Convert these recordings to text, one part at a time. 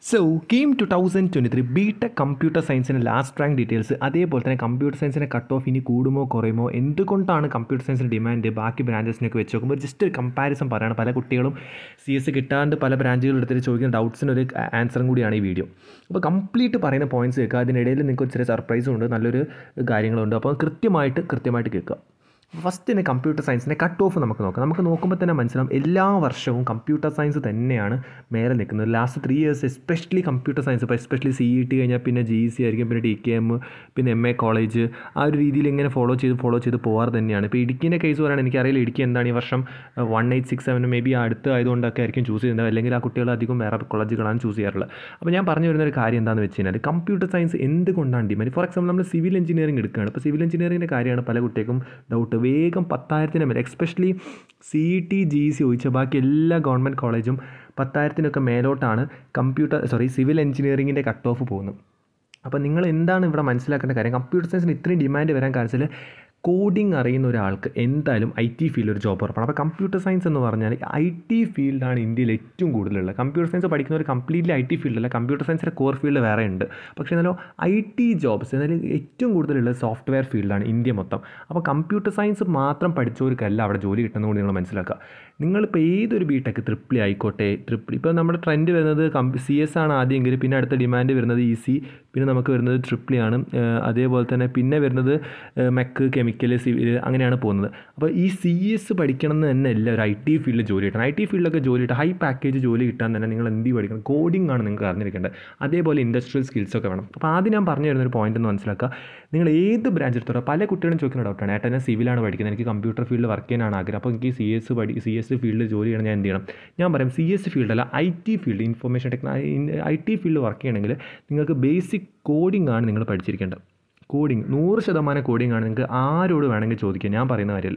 so KEAM two thousand twenty three B Tech computer സയൻസിൻ്റെ last rank details അതേപോലെ തന്നെ computer സയൻസിൻ്റെ cut off ഇനി കൂടുമോ കുറയുമോ എന്തുകൊണ്ടാണ് കമ്പ്യൂട്ടർ സയൻസിൻ്റെ ഡിമാൻഡ് ബാക്കി ബ്രാഞ്ചസിനൊക്കെ വെച്ച് നോക്കുമ്പോൾ ജസ്റ്റ് ഒരു കമ്പാരിസൺ പറയുകയാണ് പല കുട്ടികളും സി എസ് കിട്ടാണ്ട് പല ബ്രാഞ്ചുകൾ എടുത്തിട്ട് ചോദിക്കുന്ന ഡൗട്ട്സിന് ഒരു ആൻസറും കൂടിയാണ് ഈ വീഡിയോ അപ്പോൾ കംപ്ലീറ്റ് പറയുന്ന പോയിന്റ്സ് കേൾക്കുക അതിനിടയിൽ നിങ്ങൾക്ക് ഒരു ചെറിയ സർപ്രൈസും ഉണ്ട് നല്ലൊരു കാര്യങ്ങളുണ്ട് അപ്പോൾ കൃത്യമായിട്ട് കൃത്യമായിട്ട് കേൾക്കുക ഫസ്റ്റ് തന്നെ കമ്പ്യൂട്ടർ സയൻസിൻ്റെ കട്ട് ഓഫ് നമുക്ക് നോക്കാം നമുക്ക് നോക്കുമ്പോൾ തന്നെ മനസ്സിലാവും എല്ലാ വർഷവും കമ്പ്യൂട്ടർ സയൻസ് തന്നെയാണ് മേലെ നിൽക്കുന്നത് last three years especially computer science ഇപ്പോൾ എസ്പെഷ്യലി സി ഇ ടി കഴിഞ്ഞാൽ പിന്നെ ജി സി ആയിരിക്കും പിന്നെ ടി കെ എം പിന്നെ എം എ കോളേജ് ആ ഒരു രീതിയിൽ ഇങ്ങനെ ഫോളോ ചെയ്ത് ഫോളോ ചെയ്ത് പോകാറ് തന്നെയാണ് ഇപ്പോൾ ഇടുക്കിൻ്റെ കേസ് പറയുകയാണെങ്കിൽ എനിക്കറിയില്ല ഇടുക്കി എന്താണ് ഈ വർഷം one eight six seven maybe അടുത്ത് ആയതുകൊണ്ടൊക്കെ ആയിരിക്കും ചൂസ് ചെയ്യുന്നത് അല്ലെങ്കിൽ ആ കുട്ടികൾ അധികം വേറെ കോളേജുകളാണ് ചൂസ് ചെയ്യാറുള്ളത് അപ്പോൾ ഞാൻ പറഞ്ഞു വരുന്ന ഒരു കാര്യം എന്താണെന്ന് വെച്ച് കഴിഞ്ഞാൽ കമ്പ്യൂട്ടർ സയൻസ് എന്തുകൊണ്ടാണ് ഡിമാൻഡ് ഫോർ എക്സാമ്പിൾ നമ്മൾ സിവിൽ എഞ്ചിനീയറിംഗ് എടുക്കുകയാണ് ഇപ്പോൾ സിവിൽ എഞ്ചിനീയറിംഗിൻ്റെ കാര്യമാണ് പല കുട്ടികൾക്കും ഡൗട്ട് വേഗം പത്തായിരത്തിന് മേലെ especially C T G C ഒഴിച്ച ബാക്കി എല്ലാ ഗവൺമെൻറ് കോളേജും പത്തായിരത്തിനൊക്കെ മേലോട്ടാണ് കമ്പ്യൂട്ടർ സോറി സിവിൽ എഞ്ചിനീയറിംഗിൻ്റെ കട്ട് ഓഫ് പോകുന്നത് അപ്പോൾ നിങ്ങൾ എന്താണ് ഇവിടെ മനസ്സിലാക്കേണ്ട കാര്യം കമ്പ്യൂട്ടർ സയൻസിന് ഇത്രയും ഡിമാൻഡ് വരാൻ കാണിച്ചാൽ കോഡിംഗ് അറിയുന്ന ഒരാൾക്ക് എന്തായാലും ഐ ടി ഫീൽഡ് ഒരു ജോബ് ഉറപ്പാണ് അപ്പോൾ കമ്പ്യൂട്ടർ സയൻസ് എന്ന് പറഞ്ഞാൽ ഐ ടി ഫീൽഡാണ് ഇന്ത്യയിൽ ഏറ്റവും കൂടുതലുള്ളത് കമ്പ്യൂട്ടർ സയൻസ് പഠിക്കുന്നവർ കംപ്ലീറ്റ്ലി ഐ ടി ഫീൽഡല്ല കമ്പ്യൂട്ടർ സയൻസിൻ്റെ കോർ ഫീൽഡ് വേറെ ഉണ്ട് പക്ഷേ എന്നാലും ഐ ടി ജോബ്സ് എന്നാൽ ഏറ്റവും കൂടുതലുള്ളത് സോഫ്റ്റ്വെയർ ഫീൽഡാണ് ഇന്ത്യ മൊത്തം അപ്പോൾ കമ്പ്യൂട്ടർ സയൻസ് മാത്രം പഠിച്ചവർക്കല്ല അവിടെ ജോലി കിട്ടുന്നത് കൂടി നിങ്ങൾ മനസ്സിലാക്കുക നിങ്ങളിപ്പോൾ ഏതൊരു ബി ടെക് ട്രിപ്പിളി ആയിക്കോട്ടെ ട്രിപ്പിൾ ഇപ്പോൾ നമ്മുടെ ട്രെൻഡ് വരുന്നത് കമ്പ് സി എസ് ആണ് ആദ്യമെങ്കിൽ പിന്നെ അടുത്ത ഡിമാൻഡ് വരുന്നത് ഇ സി പിന്നെ നമുക്ക് വരുന്നത് ട്രിപ്പിളി ആണ് അതേപോലെ തന്നെ പിന്നെ വരുന്നത് മെക്ക് കെമിക്കൽ സിവിൽ അങ്ങനെയാണ് പോകുന്നത് അപ്പോൾ ഈ സി എസ് പഠിക്കണം എന്ന് തന്നെ അല്ല ഒരു ഐ ടി ഫീൽഡിൽ ജോലി കിട്ടണം ഐ ടി ഫീൽഡിലൊക്കെ ജോലി കിട്ടും ഹൈ പാക്കേജ് ജോലി കിട്ടാൻ തന്നെ നിങ്ങൾ എന്ത് പഠിക്കണം കോഡിംഗ് ആണ് നിങ്ങൾക്ക് അറിഞ്ഞിരിക്കേണ്ടത് അതേപോലെ ഇൻഡസ്ട്രിയൽ സ്കിൽസ് ഒക്കെ വേണം അപ്പോൾ ആദ്യം ഞാൻ പറഞ്ഞു തരുന്ന ഒരു പോയിന്റ് എന്ന് മനസ്സിലാക്കുക നിങ്ങൾ ഏത് ബ്രാഞ്ച് എടുത്തോളൂ പല കുട്ടികളും ചോദിക്കുന്ന ഡൗട്ടാണ് ഏട്ടാ ഞാൻ സിവിലാണ് പഠിക്കുന്നത് എനിക്ക് കമ്പ്യൂട്ടർ ഫീൽഡിൽ വർക്ക് ചെയ്യാനാണ് ആഗ്രഹം അപ്പോൾ എനിക്ക് സി എസ് പഠി സി എസ് ഫീൽഡിൽ ജോലി ചെയ്യണം ഞാൻ എന്ത് ചെയ്യണം ഞാൻ പറയും സി എസ് ഫീൽഡല്ല I T field information technology I T ഫീൽഡിൽ വർക്ക് ചെയ്യണമെങ്കിൽ നിങ്ങൾക്ക് ബേസിക് കോഡിംഗ് ആണ് നിങ്ങൾ പഠിച്ചിരിക്കേണ്ടത് കോഡിംഗ് നൂറ് ശതമാനം കോഡിംഗ് ആണ് നിങ്ങൾക്ക് ആരോട് വേണമെങ്കിൽ ചോദിക്കാം ഞാൻ പറയുന്ന കാര്യത്തിൽ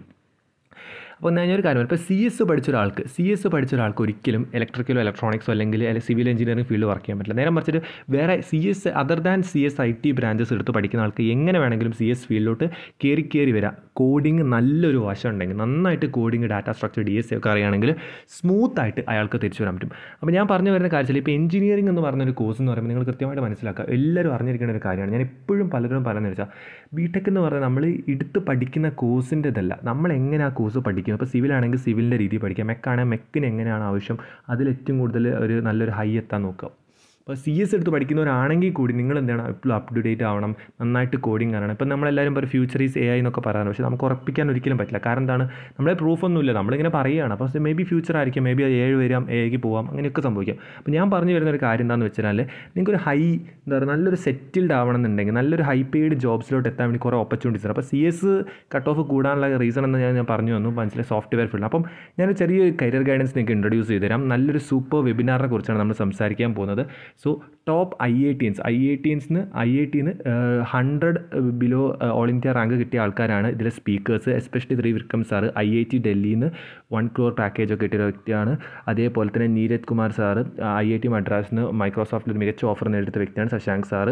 അപ്പോൾ ഞാനൊരു കാര്യം ഇപ്പോൾ സി എസ് പഠിച്ച ഒരാൾക്ക് സി എസ് പഠിച്ച ഒരാൾക്ക് ഒരിക്കലും ഇലക്ട്രിക്കലോ ഇലക്ട്രോണിക്സോ അല്ലെങ്കിൽ സിവിൽ എഞ്ചിനീയറിംഗ് ഫീൽഡ് വർക്ക് ചെയ്യാൻ പറ്റില്ല നേരെ മറിച്ചിട്ട് വേറെ C S other than C S I T branches എടുത്ത് പഠിക്കുന്ന ആൾക്ക് എങ്ങനെ വേണമെങ്കിലും സി എസ് ഫീൽഡിലോട്ട് കയറി കയറി വരാം കോഡിങ് നല്ലൊരു വശം ഉണ്ടെങ്കിൽ നന്നായിട്ട് coding data structure D S ഒക്കെ അറിയുകയാണെങ്കിൽ സ്മൂത്തായിട്ട് അയാൾക്ക് തിരിച്ചു വരാൻ പറ്റും അപ്പോൾ ഞാൻ പറഞ്ഞു വരുന്ന കാര്യത്തിൽ ഇപ്പോൾ എഞ്ചിനീയറിംഗ് എന്ന് പറഞ്ഞൊരു കോഴ്സ് എന്ന് പറയുമ്പോൾ നിങ്ങൾ കൃത്യമായിട്ട് മനസ്സിലാക്കുക എല്ലാവരും അറിഞ്ഞിരിക്കേണ്ട ഒരു കാര്യമാണ് ഞാൻ എപ്പോഴും പലരും പറയുന്നത് വെച്ചാൽ ബി ടെക് എന്ന് പറഞ്ഞാൽ നമ്മൾ എടുത്ത് പഠിക്കുന്ന കോഴ്സിൻ്റെതല്ല നമ്മൾ എങ്ങനെ ആ കോഴ്സ് പഠിക്കുന്നത് ഇപ്പോൾ സിവിലാണെങ്കിൽ സിവിലിൻ്റെ രീതി പഠിക്കാം മെക്കാണെങ്കിൽ മെക്കിന് എങ്ങനെയാണ് ആവശ്യം അതിൽ ഏറ്റവും കൂടുതൽ ഒരു നല്ലൊരു ഹൈ എത്താൻ നോക്കുക അപ്പോൾ സി എസ് എടുത്ത് പഠിക്കുന്നവരാണെങ്കിൽ കൂടി നിങ്ങൾ എന്താണ് എപ്പോഴും അപ് ടു ഡേറ്റ് ആവണം നന്നായിട്ട് കോഡിങ് അറിയണം ഇപ്പം നമ്മളെല്ലാവരും പറയും ഫ്യൂച്ചർ ഈസ് എ ഐ എന്നൊക്കെ പറയാറ് പക്ഷേ നമുക്ക് ഉറപ്പിക്കാൻ ഒരിക്കലും പറ്റില്ല കാരണം എന്താണ് നമ്മളെ പ്രൂഫൊന്നുമില്ല നമ്മളിങ്ങനെ പറയുകയാണ് അപ്പോൾ മേ ബി ഫ്യൂച്ചർ ആയിരിക്കും മേ ബി അത് ഏഴ് വരാം എക്ക് പോവാം അങ്ങനെയൊക്കെ സംഭവിക്കാം അപ്പോൾ ഞാൻ പറഞ്ഞു വരുന്ന ഒരു കാര്യം എന്താണെന്ന് വെച്ചാൽ നിങ്ങൾക്കൊരു ഹൈ എന്താ പറയുക നല്ലൊരു സെറ്റിൽഡ് ആവണം എന്നുണ്ടെങ്കിൽ നല്ലൊരു ഹൈ പെയ്ഡ് ജോബ്സിലോട്ട് എത്താൻ വേണ്ടി കുറേ ഓപ്പർച്യൂണിറ്റീസ് ഉണ്ട് അപ്പോൾ സി എസ് കട്ട് ഓഫ് കൂടാനുള്ള റീസൺ എന്ന് ഞാൻ ഞാൻ പറഞ്ഞു വന്നു മനസ്സിലായി സോഫ്റ്റ്വെയർ ഫീൽഡ് അപ്പം ഞാൻ ചെറിയ കരിയർ ഗൈഡൻസ് നിങ്ങൾക്ക് ഇൻട്രൊഡ്യൂസ് ചെയ്ത് തരാം നല്ലൊരു സൂപ്പർ വെബിനാറിനെ കുറിച്ചാണ് നമ്മൾ സംസാരിക്കാൻ പോകുന്നത് so top I I T എൻസ് ഐ ഐ ടി എൻസിന് ഐ ഐ ടിന്ന് hundred below all India rank കിട്ടിയ ആൾക്കാരാണ് ഇതിലെ speakers especially three Vikram sir I I T ഡൽഹിയിൽ നിന്ന് വൺ ക്രോർ പാക്കേജ് ഒക്കെ കിട്ടിയ വ്യക്തിയാണ് അതേപോലെ തന്നെ Neeraj Kumar sir I I T മദ്രാസിൽ നിന്ന് മൈക്രോസോഫ്റ്റിൽ മികച്ച ഓഫർ നേടിയ വ്യക്തിയാണ് Shashank sir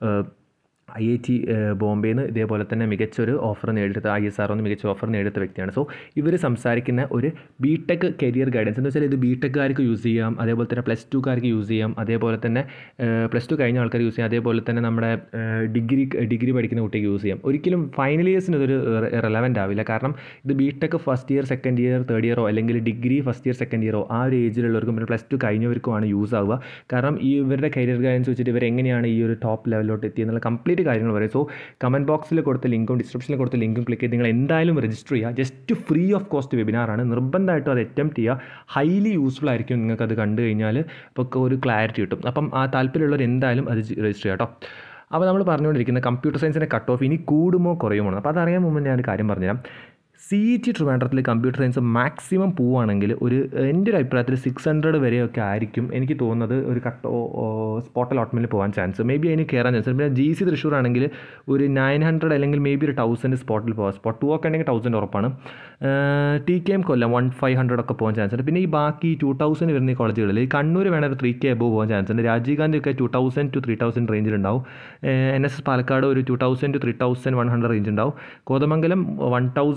I I T ബോംബെയിൽ നിന്ന് ഇതേപോലെ തന്നെ മികച്ചൊരു ഓഫർ നേടിയെടുത്ത ഐ എസ് ആർ ഒന്ന് മികച്ച ഓഫർ നേടിയെടുത്ത വ്യക്തിയാണ് സോ ഇവർ സംസാരിക്കുന്ന ഒരു ബി ടെക് കരിയർ ഗൈഡൻസ് എന്ന് വെച്ചാൽ ഇത് ബി ടെക്കാർക്ക് യൂസ് ചെയ്യാം അതേപോലെ തന്നെ പ്ലസ് ടുക്കാർക്ക് യൂസ് ചെയ്യാം അതേപോലെ തന്നെ പ്ലസ് ടു കഴിഞ്ഞ ആൾക്കാർ യൂസ് ചെയ്യാം അതേപോലെ തന്നെ നമ്മുടെ ഡിഗ്രി ഡിഗ്രി പഠിക്കുന്ന കുട്ടിക്ക് യൂസ് ചെയ്യാം ഒരിക്കലും ഫൈനൽ ഇയേഴ്സിന് ഇതൊരു റെലവൻ്റ് ആവില്ല കാരണം ഇത് B Tech first year second year third ഇയറോ അല്ലെങ്കിൽ ഡിഗ്രി ഫസ്റ്റ് ഇയർ സെക്കൻഡ് ഇയറോ ആ ഒരു ഏജിലുള്ളവർക്കും പിന്നെ പ്ലസ് ടു കഴിഞ്ഞവർക്കുമാണ് യൂസ് ആവുക കാരണം ഈ ഇവരുടെ കരിയർ ഗൈഡൻസ് വെച്ചിട്ട് ഇവർ എങ്ങനെയാണ് ഈ ഒരു ടോപ്പ് ലെവലിലോട്ട് എത്തിയെന്നുള്ള കംപ്ലീറ്റ് കാര്യങ്ങൾ പറയും സോ കമൻറ്റ് ബോക്സിൽ കൊടുത്ത ലിങ്കും ഡിസ്ക്രിപ്ഷനിൽ കൊടുത്ത ലിങ്കും ക്ലിക്ക് ചെയ്ത് നിങ്ങൾ എന്തായാലും രജിസ്റ്റർ ചെയ്യുക ജസ്റ്റ് ഫ്രീ ഓഫ് കോസ്റ്റ് വെബിനാറാണ് നിർബന്ധമായിട്ടും അത് അറ്റംപ്റ്റ് ചെയ്യുക ഹൈലി യൂസ്ഫുൾ ആയിരിക്കും നിങ്ങൾക്ക് അത് കണ്ടു കഴിഞ്ഞാൽ ഇപ്പോൾ ഒരു ക്ലാരിറ്റി കിട്ടും അപ്പം ആ താല്പര്യമുള്ളവർ എന്തായാലും അത് രജിസ്റ്റർ ചെയ്യാം കേട്ടോ അപ്പോൾ നമ്മൾ പറഞ്ഞുകൊണ്ടിരിക്കുന്ന കമ്പ്യൂട്ടർ സയൻസിൻ്റെ കട്ട് ഓഫ് ഇനി കൂടുമോ കുറയുമോ അപ്പോൾ അതറിയാൻ മുമ്പ് ഞാൻ ഒരു കാര്യം പറഞ്ഞുതരാം സി ഇ ടി ട്രിവാൻഡ്രത്തിൽ കമ്പ്യൂട്ടർ സയൻസ് മാക്സിമം പോവുകയാണെങ്കിൽ ഒരു എൻ്റെ ഒരു അഭിപ്രായത്തിൽ സിക്സ് ഹൺഡ്രഡ് വരെയൊക്കെ ആയിരിക്കും എനിക്ക് തോന്നുന്നത് ഒരു കട്ട് സ്പോട്ട് അലോട്ട്മെൻറ്റിൽ പോകാൻ ചാൻസ് മേ ബി അതിന് കയറാൻ ചാൻസ് പിന്നെ ജി സി തൃശ്ശൂർ ആണെങ്കിൽ ഒരു നയൻ ഹൺഡ്രഡ് അല്ലെങ്കിൽ മേ ബി ഒരു തൗസൻഡ് സ്പോട്ടിൽ പോകാം സ്പോട്ട് ടു ഒക്കെ ഉണ്ടെങ്കിൽ തൗസൻഡ് ഉറപ്പാണ് T K M Kollam one five hundred ഒക്കെ പോകാൻ ചാൻസ് ഉണ്ട് പിന്നെ ഈ ബാക്കി ടു തൗസൻഡ് വരുന്ന ഈ കോളേജുകളിൽ ഈ കണ്ണൂർ വേണേൽ ഒരു ത്രീ കെ എബോ പോകാൻ ചാൻസ് ഉണ്ട് രാജീവ് ഗാന്ധി ഒക്കെ two thousand two three thousand റേഞ്ചിലുണ്ടാവും എൻ എസ് എസ് പാലക്കാട് ഒരു two thousand two three thousand one hundred range ഉണ്ടാവും Kothamangalam one thousand two two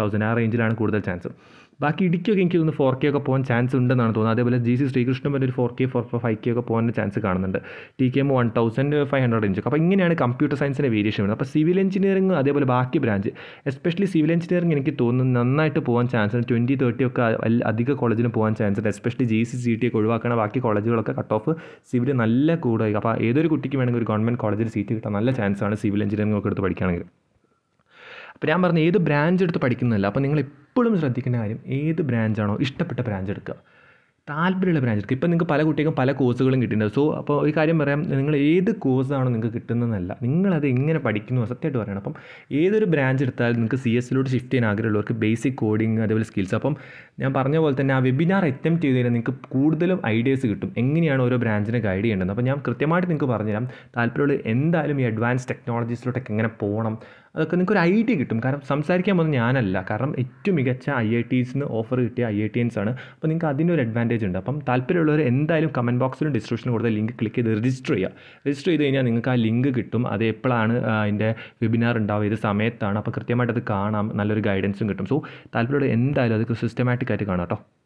thousand ആ റേഞ്ചിലാണ് കൂടുതൽ ചാൻസ് ബാക്കി ഇടുക്കിയൊക്കെ എനിക്ക് തോന്നുന്നു ഫോർ കെ ഒക്കെ പോകാൻ ചാൻസ് ഉണ്ടെന്നാണ് തോന്നുന്നത് അതേപോലെ ജി സി ശ്രീകൃഷ്ണൻ പറഞ്ഞ ഒരു four K four five K ഒക്കെ പോകാൻ ചാൻസ് കാണുന്നുണ്ട് T K M one thousand five hundred range അപ്പോൾ ഇങ്ങനെയാണ് കമ്പ്യൂട്ടർ സയൻസിൻ്റെ വേരിയേഷൻ വരുന്നത് അപ്പോൾ സിവിൽ എഞ്ചിനീയറിംഗ് അതേപോലെ ബാക്കി ബ്രാഞ്ച് എസ്പെഷ്യലി സിവിൽ എഞ്ചിനീയറിംഗ് എനിക്ക് തോന്നുന്നു നന്നായിട്ട് പോകാൻ ചാൻസ് ഉണ്ട് ട്വൻറ്റി തേർട്ടി ഒക്കെ അൽ- അധിക കോളേജിലും പോകാൻ ചാൻസ് ഉണ്ട് especially G C C T ഒക്കെ ഒഴിവാക്കണ ബാക്കി കോളേജുകളൊക്കെ കട്ട് ഓഫ് സിവിൽ നല്ല കൂടുതൽ അപ്പോൾ ഏതൊരു കുട്ടിക്ക് വേണമെങ്കിൽ ഒരു ഗവൺമെൻറ് കോളേജിൽ സീറ്റ് കിട്ടാൻ നല്ല ചാൻസ് ആണ് സിവിൽ എഞ്ചിനീയറിംഗ് ഒക്കെ എടുത്ത് പഠിക്കുകയാണെങ്കിൽ അപ്പോൾ ഞാൻ പറഞ്ഞ ഏത് ബ്രാഞ്ച് എടുത്ത് പഠിക്കുന്നില്ല അപ്പോൾ നിങ്ങൾ എപ്പോഴും ശ്രദ്ധിക്കേണ്ട കാര്യം ഏത് ബ്രാഞ്ചാണോ ഇഷ്ടപ്പെട്ട ബ്രാഞ്ച് എടുക്കുക താല്പര്യമുള്ള ബ്രാഞ്ച് എടുക്കുക ഇപ്പം നിങ്ങൾക്ക് പല കുട്ടികൾക്കും പല കോഴ്സുകളും കിട്ടിയിട്ടുണ്ട് സോ അപ്പോൾ ഒരു കാര്യം പറയാം നിങ്ങൾ ഏത് കോഴ്സാണോ നിങ്ങൾക്ക് കിട്ടുന്നതെന്നല്ല നിങ്ങളത് എങ്ങനെ പഠിക്കുന്നു സത്യമായിട്ട് പറയണം അപ്പം ഏതൊരു ബ്രാഞ്ച് എടുത്താലും നിങ്ങൾക്ക് സി എസിലോട്ട് ഷിഫ്റ്റ് ചെയ്യാൻ ആഗ്രഹമുള്ളവർക്ക് ബേസിക് കോഡിങ് അതേപോലെ സ്കിൽസ് അപ്പം ഞാൻ പറഞ്ഞ പോലെ തന്നെ ആ വെബിനാർ അറ്റംപ്റ്റ് ചെയ്ത് കഴിഞ്ഞാൽ നിങ്ങൾക്ക് കൂടുതലും ഐഡിയാസ് കിട്ടും എങ്ങനെയാണ് ഓരോ ബ്രാഞ്ചിനെ ഗൈഡ് ചെയ്യേണ്ടത് അപ്പോൾ ഞാൻ കൃത്യമായിട്ട് നിങ്ങൾക്ക് പറഞ്ഞുതരാം താല്പര്യമുള്ള എന്തായാലും ഈ അഡ്വാൻസ് ടെക്നോളജീസിലോട്ടൊക്കെ എങ്ങനെ പോകണം അതൊക്കെ നിങ്ങൾക്ക് ഒരു ഐഡിയ കിട്ടും കാരണം സംസാരിക്കാൻ പോകുന്നത് ഞാനല്ല കാരണം ഏറ്റവും മികച്ച ഐ ഐ ടീസിന് ഓഫർ കിട്ടിയ ഐ ഐ ടിയൻസ് ആണ് അപ്പോൾ നിങ്ങൾക്ക് അതിനൊരു അഡ്വാൻറ്റേജ് ഉണ്ട് അപ്പം താല്പര്യമുള്ളവർ എന്തായാലും കമൻറ്റ് ബോക്സിലും ഡിസ്ക്രിപ്ഷനിലും കൊടുത്ത ലിങ്ക് ക്ലിക്ക് ചെയ്ത് രജിസ്റ്റർ ചെയ്യുക രജിസ്റ്റർ ചെയ്ത് കഴിഞ്ഞാൽ നിങ്ങൾക്ക് ആ ലിങ്ക് കിട്ടും അത് എപ്പോഴാണ് ആ, അതിൻ്റെ വെബിനാർ ഉണ്ടാവുക ഏത് സമയത്താണ് അപ്പോൾ കൃത്യമായിട്ട് അത് കാണാം നല്ലൊരു ഗൈഡൻസും കിട്ടും സോ താല്പര്യമുള്ള എന്തായാലും അത് സിസ്റ്റമാറ്റിക് ആയിട്ട് കാണാം കേട്ടോ